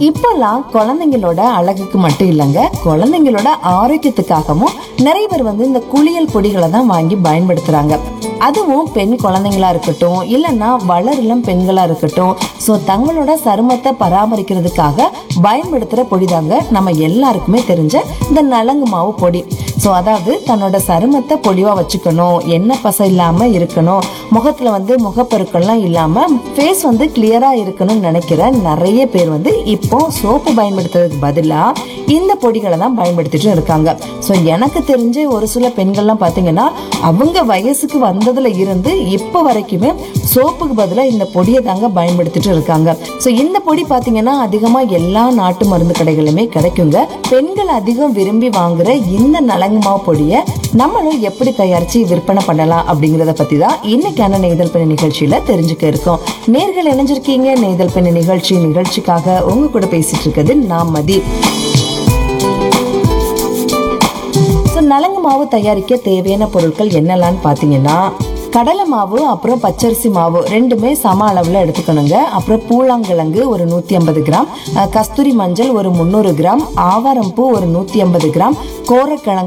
இப்பெல்லாம் குழந்தைங்களோட அழகுக்கு மட்டும் இல்லைங்க குழந்தைங்களோட ஆரோக்கியத்துக்காகவும் நிறைய பேர் வந்து இந்த குளியல் பொடிகளை தான் வாங்கி பயன்படுத்துறாங்க அதுவும் பெண் குழந்தைங்களா இருக்கட்டும் இல்லைன்னா வளரிளம் பெண்களா இருக்கட்டும் ஸோ தங்களோட சருமத்தை பராமரிக்கிறதுக்காக பயன்படுத்துற பொடி தாங்க நம்ம எல்லாருக்குமே தெரிஞ்ச இந்த நலங்கு மாவு பொடி ஸோ அதாவது தன்னோட சருமத்தை பொடிவா வச்சுக்கணும் எண்ணெய் பசை இல்லாம இருக்கணும் முகத்துல வந்து முகப்பருக்கள்லாம் இல்லாம ஃபேஸ் வந்து கிளியரா இருக்கணும்னு நினைக்கிற நிறைய பேர் வந்து இப்போ சோப்பு பயன்படுத்துறதுக்கு பதிலா இந்த பொடிகளை தான் பயன்படுத்திட்டு இருக்காங்க ஸோ எனக்கு தெரிஞ்ச ஒரு சில பெண்கள்லாம் பார்த்தீங்கன்னா அவங்க வயசுக்கு வந்ததுல இருந்து இப்போ வரைக்குமே சோப்புக்கு பதிலாக இந்த பொடியை தாங்க பயன்படுத்திட்டு இருக்காங்க ஸோ இந்த பொடி பார்த்தீங்கன்னா அதிகமாக எல்லா நாட்டு மருந்து கடைகளுமே கிடைக்குங்க பெண்கள் அதிகம் விரும்பி வாங்குற இந்த நலங்கு மாவு பொடியை நம்மளும் எப்படி தயாரிச்சு விற்பனை பண்ணலாம் அப்படிங்கறத பத்தி தான் இன்னைக்கான நெய்தல் பெண்ணு நிகழ்ச்சியில தெரிஞ்சுக்க இருக்கோம் நேர்கள் இணைஞ்சிருக்கீங்க நெய்தல் பெண்ணு நிகழ்ச்சி நிகழ்ச்சிக்காக உங்க கூட பேசிட்டு இருக்கிறது நான் மதி ஸோ நலங்கு மாவு தயாரிக்க தேவையான பொருட்கள் என்னெல்லாம் பார்த்தீங்கன்னா கடலை மாவு அப்புறம் பச்சரிசி மாவு ரெண்டுமே சம அளவில் எடுத்துக்கணுங்க அப்புறம் பூலாங்கிழங்கு ஒரு நூற்றி ஐம்பது கிராம் அஹ், கஸ்தூரி மஞ்சள் ஒரு முந்நூறு கிராம் ஆவாரம்பூ ஒரு நூற்றி ஐம்பது கிராம் கோரக்கிழங்கு